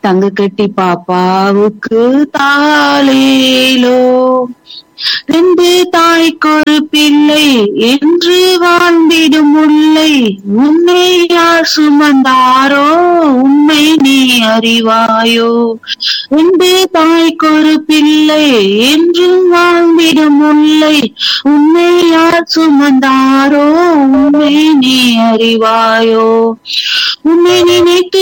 தங்க கட்டி பாப்பாவுக்கு தாளேலோ ரெண்டு தாய்க்கொரு பிள்ளை என்று வாழ்ந்திடும் முல்லை உன்னை யார் சுமந்தாரோ உண்மை நீ அறிவாயோ ரெண்டு தாய்க்கொரு பிள்ளை என்றும் வாழ்ந்திடும் முல்லை உன்னை யார் சுமந்தாரோ உண்மை நீ அறிவாயோ உன்னை நினைத்து